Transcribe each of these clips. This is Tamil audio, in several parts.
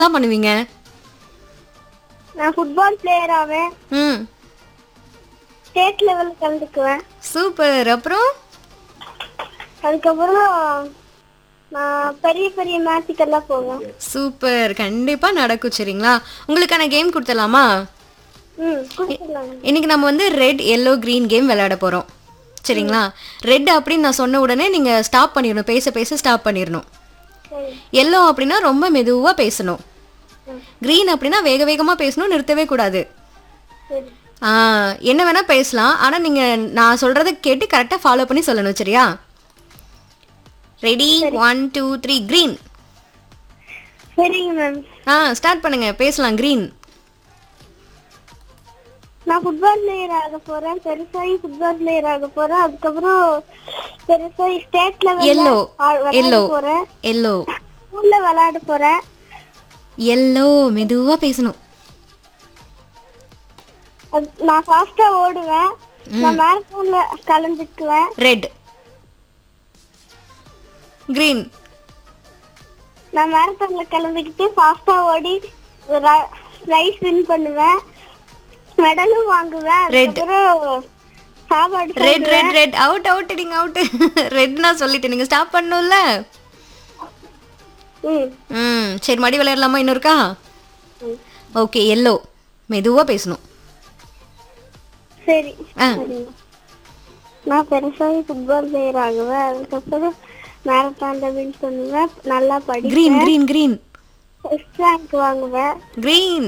தான் பண்ணுவீங்க நான் ஃபுட்பால் பிளேயர் ஆவேன் ம் ஸ்டேட் லெவல் கலந்துக்குவேன் சூப்பர் அப்புறம் அதுக்கப்புறம் நான் பெரிய பெரிய மேட்சுக்கெல்லாம் போவேன் சூப்பர் கண்டிப்பா நடக்கும் சரிங்களா உங்களுக்கான கேம் கொடுத்துடலாமா ம் கொடுத்துடலாங்க இன்னைக்கு நம்ம வந்து ரெட் எல்லோ green கேம் விளையாட போறோம் சரிங்களா ரெட் அப்படின்னு நான் சொன்ன உடனே நீங்க ஸ்டாப் பண்ணிடணும் பேச பேச ஸ்டாப் பண்ணிடணும் சரி எல்லோ அப்படின்னா ரொம்ப மெதுவா பேசணும் green அப்படின்னா வேக வேகமா பேசணும் நிறுத்தவே கூடாது சரி ஆ என்ன வேணா பேசலாம் ஆனா நீங்க நான் சொல்றத கேட்டு கரெக்டா ஃபாலோ பண்ணி சொல்லணும் சரியா ready one two three green சரிங்க மேம் ஆ ஸ்டார்ட் பண்ணுங்க பேசலாம் green நான் ஃபுட்பால் பிளேயர் ஆக போறேன் பெருசாகி ஃபுட்பால் பிளேயர் ஆக போறேன் அதுக்கப்புறம் பெருசாகி ஸ்டேட் லெவல்ல எல்லோ விளையாட எல்லோ போறேன் எல்லோ ஸ்கூல்ல விளையாட போறேன் எல்லோ மெதுவா பேசணும் அது- நான் ஃபாஸ்டா ஓடுவேன் நான் மேரத்தான்ல கலந்துக்குவேன் ரெட் green நான் மேரத்தான்ல கலந்துக்கிட்டு ஃபாஸ்டா ஓடி ரைஸ் வின் பண்ணுவேன் மெடலும் வாங்குவேன் Red. அதுக்கப்புறம் சாப்பாடு red red red out out நீங்க அவுட் ரெட் நான் சொல்லிட்டேன் நீங்க ஸ்டாப் பண்ணணும்ல ம் ம் சரி மடி விளையாடலாமா இன்னொருக்கா ம். ஓகே எல்லோ மெதுவா பேசணும் சரி ஆ சரிங்க. நான் பெருசாகி ஃபுட்பால் பிளேயர் ஆகுவேன் அதுக்கப்புறம் மேரத்தான்ல வின் பண்ணுவேன் நல்லா படிப்பேன் green green green first rank வாங்குவேன் green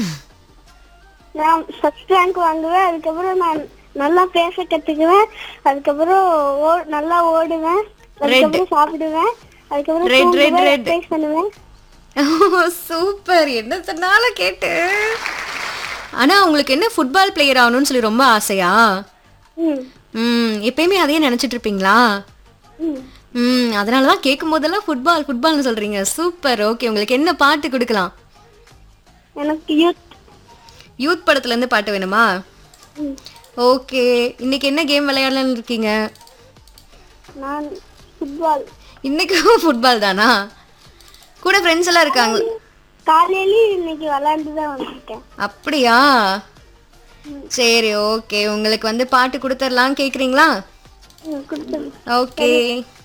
நான் ஃபர்ஸ்ட் ரேங்க் வாங்குவேன் அதுக்கப்புறம் நான் நல்லா பேச கத்துக்குவேன் அதுக்கப்புறம் ஓ- நல்லா ஓடுவேன் அதுக்கப்புறம் சாப்பிடுவேன் அதுக்கப்புறம் Red, red, தூங்குவேன், red. exercise பண்ணுவேன் சூப்பர் என்ன சொன்னாலும் கேட்டு ஆனா உங்களுக்கு என்ன ஃபுட்பால் பிளேயர் ஆகணும்னு சொல்லி ரொம்ப ஆசையா ம் ம் எப்பயுமே அதையே நினைச்சிட்டு இருப்பீங்களா ம் ம் அதனால தான் கேட்கும் போதெல்லாம் ஃபுட்பால் ஃபுட்பால்னு சொல்றீங்க சூப்பர் ஓகே உங்களுக்கு என்ன பாட்டு கொடுக்கலாம் எனக்கு யூத் யூத் படத்துல இருந்து பாட்டு வேணுமா ம். ஓகே இன்னைக்கு என்ன கேம் விளையாடலாம்னு இருக்கீங்க நான் ஃபுட்பால் இன்னைக்கும் ஃபுட்பால் தானா கூட ஃப்ரெண்ட்ஸ் எல்லாம் இருக்காங்க காலையிலயும் இன்னைக்கு விளையாண்டு தான் வந்திருக்கேன் அப்படியா சரி ஓகே உங்களுக்கு வந்து பாட்டு கொடுத்துடலாம் கேக்குறீங்களா ம் கொடுத்துருங்க ஓகே